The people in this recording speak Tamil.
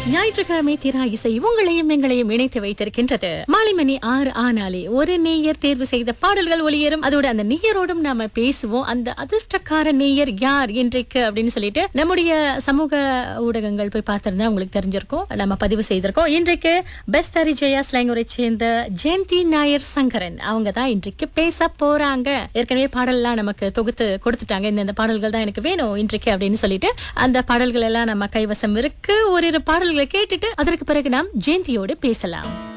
ஞாயிற்றுக்கிழமை திரா இசை உங்களையும் எங்களையும் இணைத்து வைத்திருக்கின்றது மாலை மணி ஆறு ஆனாலே ஒரு நேயர் தேர்வு செய்த பாடல்கள் ஒளியேறும் அதோட அந்த நேயரோடும் நாம பேசுவோம் அந்த அதிர்ஷ்டக்கார நேயர் யார் இன்றைக்கு அப்படின்னு சொல்லிட்டு நம்முடைய சமூக ஊடகங்கள் போய் பார்த்திருந்தா உங்களுக்கு தெரிஞ்சிருக்கும் நம்ம பதிவு செய்திருக்கோம் இன்றைக்கு பெஸ்ட் ஜெயா ஸ்லாங்கூரை சேர்ந்த ஜெயந்தி நாயர் சங்கரன் அவங்க தான் இன்றைக்கு பேச போறாங்க ஏற்கனவே பாடல்லாம் நமக்கு தொகுத்து கொடுத்துட்டாங்க இந்த இந்த பாடல்கள் தான் எனக்கு வேணும் இன்றைக்கு அப்படின்னு சொல்லிட்டு அந்த பாடல்கள் எல்லாம் நம்ம கைவசம் இருக்கு ஓரிரு பாடல்களை கேட்டுட்டு அதற்கு பிறகு நாம் ஜெயந்தியோடு பேசலாம்